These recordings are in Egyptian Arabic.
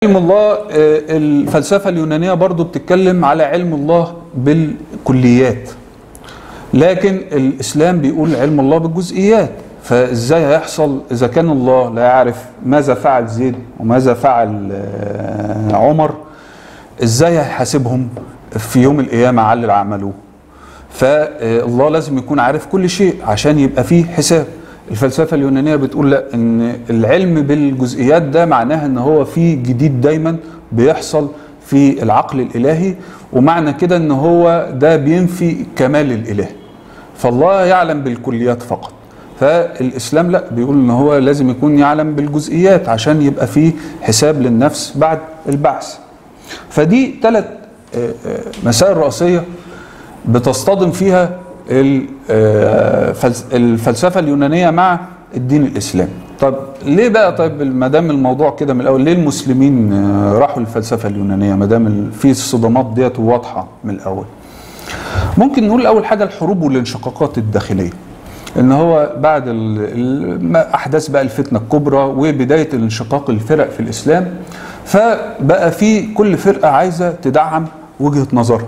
علم الله آه، الفلسفة اليونانية برضو بتتكلم على علم الله بالكليات لكن الإسلام بيقول علم الله بالجزئيات فإزاي هيحصل إذا كان الله لا يعرف ماذا فعل زيد وماذا فعل آه، عمر إزاي هيحاسبهم في يوم القيامة على اللي عملوه فالله لازم يكون عارف كل شيء عشان يبقى فيه حساب الفلسفة اليونانية بتقول لا ان العلم بالجزئيات ده معناها ان هو في جديد دايما بيحصل في العقل الالهي ومعنى كده ان هو ده بينفي كمال الاله فالله يعلم بالكليات فقط فالاسلام لا بيقول ان هو لازم يكون يعلم بالجزئيات عشان يبقى فيه حساب للنفس بعد البعث فدي ثلاث مسائل رئيسيه بتصطدم فيها ال- آه، فلس- الفلسفه اليونانيه مع الدين الاسلامي. طب ليه بقى طيب ما دام الموضوع كده من الاول ليه المسلمين آه، راحوا للفلسفه اليونانيه ما دام ال- في الصدمات ديت واضحه من الاول؟ ممكن نقول اول حاجه الحروب والانشقاقات الداخليه. ان هو بعد ال- ال- ما احداث بقى الفتنه الكبرى وبدايه الانشقاق الفرق في الاسلام فبقى في كل فرقه عايزه تدعم وجهه نظرها.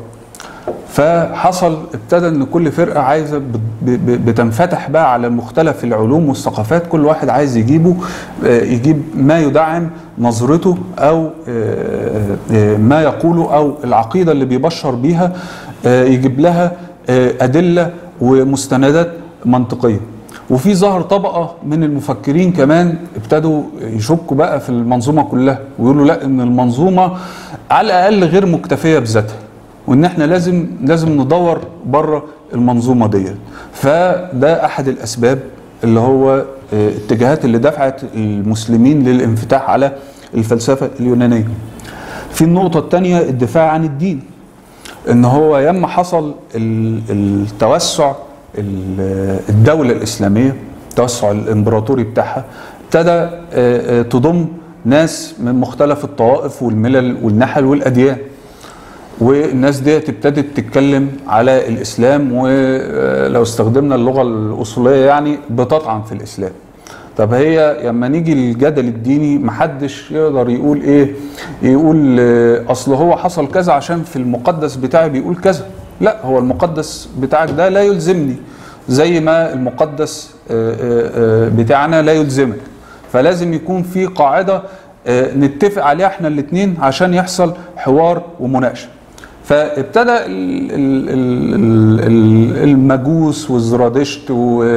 فحصل ابتدى ان كل فرقه عايزه بت- ب- بتنفتح بقى على مختلف العلوم والثقافات كل واحد عايز يجيبه آه، يجيب ما يدعم نظرته او آه، آه، ما يقوله او العقيده اللي بيبشر بيها آه، يجيب لها آه، ادله ومستندات منطقيه وفي ظهر طبقه من المفكرين كمان ابتدوا يشكوا بقى في المنظومه كلها ويقولوا لا ان المنظومه على الاقل غير مكتفيه بذاتها وان احنا لازم لازم ندور بره المنظومه ديت فده احد الاسباب اللي هو آه، الاتجاهات اللي دفعت المسلمين للانفتاح على الفلسفه اليونانيه في النقطه الثانيه الدفاع عن الدين ان هو يما حصل ال- التوسع ال- الدوله الاسلاميه التوسع الامبراطوري بتاعها ابتدى آه، آه، تضم ناس من مختلف الطوائف والملل والنحل والاديان والناس ديت ابتدت تتكلم على الاسلام ولو استخدمنا اللغه الاصوليه يعني بتطعن في الاسلام طب هي لما نيجي للجدل الديني محدش يقدر يقول ايه يقول آه، اصل هو حصل كذا عشان في المقدس بتاعي بيقول كذا لا هو المقدس بتاعك ده لا يلزمني زي ما المقدس آه، آه، آه، بتاعنا لا يلزمك فلازم يكون في قاعده آه، نتفق عليها احنا الاثنين عشان يحصل حوار ومناقشه فابتدى ال- ال- ال- ال- المجوس والزرادشت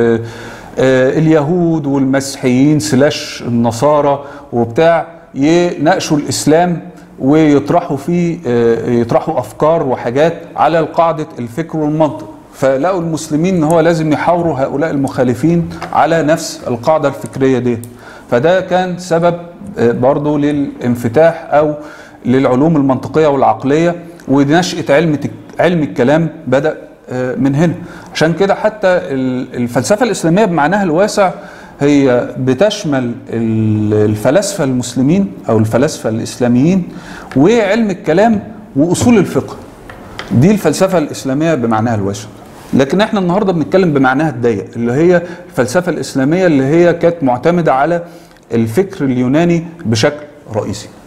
واليهود والمسيحيين سلاش النصارى وبتاع يناقشوا الاسلام ويطرحوا فيه آه، يطرحوا افكار وحاجات على قاعده الفكر والمنطق فلقوا المسلمين ان هو لازم يحاوروا هؤلاء المخالفين على نفس القاعده الفكريه دي فده كان سبب آه، برضو للانفتاح او للعلوم المنطقيه والعقليه ونشاه علم تك- علم الكلام بدا آه، من هنا عشان كده حتى ال- الفلسفه الاسلاميه بمعناها الواسع هي بتشمل ال- الفلاسفه المسلمين او الفلاسفه الاسلاميين وعلم الكلام واصول الفقه دي الفلسفه الاسلاميه بمعناها الواسع لكن احنا النهارده بنتكلم بمعناها الضيق اللي هي الفلسفه الاسلاميه اللي هي كانت معتمده على الفكر اليوناني بشكل رئيسي